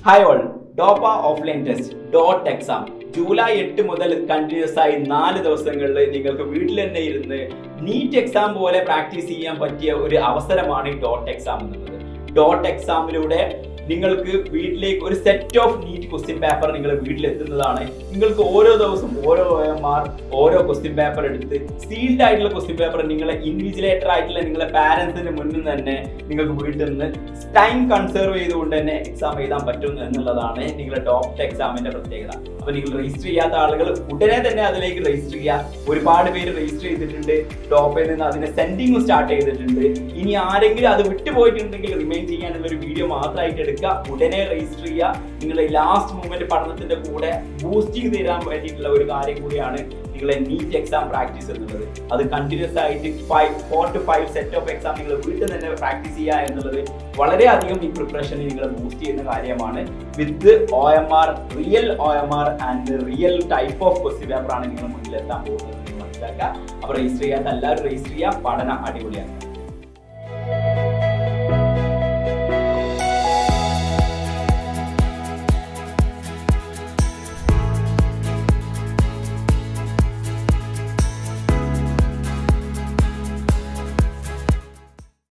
hi all DOPA offline test dot exam July എട്ട് മുതൽ continuous ആയി നാല് ദിവസങ്ങളിൽ നിങ്ങൾക്ക് വീട്ടിൽ തന്നെ ഇരുന്ന് നീറ്റ് എക്സാം പോലെ പ്രാക്ടീസ് ചെയ്യാൻ പറ്റിയ ഒരു അവസരമാണ് ഈ ഡോട്ട് എക്സാം എന്നുള്ളത് ഡോട്ട് എക്സാമിലൂടെ നിങ്ങൾക്ക് വീട്ടിലേക്ക് ഒരു set of NEET question paper നിങ്ങൾ വീട്ടിലെത്തുന്നതാണ് നിങ്ങൾക്ക് ഓരോ ദിവസം ഓരോ എം ആർ ഓരോ ക്വസ്റ്റ്യൻ പേപ്പർ എടുത്ത് സീൽഡ് ആയിട്ടുള്ള ക്വസ്റ്റ്യൻ പേപ്പർ നിങ്ങളെ ഇൻവിജിലേറ്റർ ആയിട്ടുള്ള നിങ്ങളെ പാരന്റ്സിന്റെ മുന്നിൽ തന്നെ നിങ്ങൾക്ക് വീട്ടിൽ നിന്ന് ടൈം കൺസേർവ് ചെയ്തുകൊണ്ട് തന്നെ എക്സാം എഴുതാൻ പറ്റും എന്നുള്ളതാണ് നിങ്ങളുടെ ഡോക്ടർ എക്സാമിന്റെ പ്രത്യേകത അപ്പൊ നിങ്ങൾ രജിസ്റ്റർ ചെയ്യാത്ത ആളുകൾ ഉടനെ തന്നെ അതിലേക്ക് രജിസ്റ്റർ ചെയ്യുക ഒരുപാട് പേര് രജിസ്റ്റർ ചെയ്തിട്ടുണ്ട് ടോപ്പിൽ നിന്ന് അതിന്റെ സെൻഡിങ് സ്റ്റാർട്ട് ചെയ്തിട്ടുണ്ട് ഇനി ആരെങ്കിലും അത് വിട്ടുപോയിട്ടുണ്ടെങ്കിൽ റിമൈൻ ചെയ്യാനുള്ള ഒരു വീഡിയോ മാത്രമായിട്ട് എടുക്കുക ഉടനെ രജിസ്റ്റർ ചെയ്യുക നിങ്ങളുടെ ലാസ്റ്റ് മൂമെന്റ് പഠനത്തിന്റെ കൂടെ ബൂസ്റ്റിംഗ് തരാൻ വേണ്ടിയിട്ടുള്ള ഒരു കാര്യം കൂടിയാണ് നിങ്ങളെ നീറ്റ് എക്സാം പ്രാക്ടീസ് എന്നുള്ളത് അത് കണ്ടിന്യൂസ് ആയിട്ട് five four two five set of exam നിങ്ങൾ വീട്ടിൽ തന്നെ പ്രാക്ടീസ് ചെയ്യുക എന്നുള്ളത് വളരെയധികം ഈ പ്രിപ്പറേഷനെ നിങ്ങളെ ബൂസ്റ്റ് ചെയ്യുന്ന കാര്യമാണ് with O M R real O M R and real type of question paper ആണ് നിങ്ങൾ മുന്നിൽ എത്താൻ പോകുന്നത് എന്ന് മനസ്സിലാക്കുക അപ്പോൾ രജിസ്റ്റർ ചെയ്യാത്ത എല്ലാവരും രജിസ്റ്റർ ചെയ്യുക പഠനം അടിപൊളിയാണ്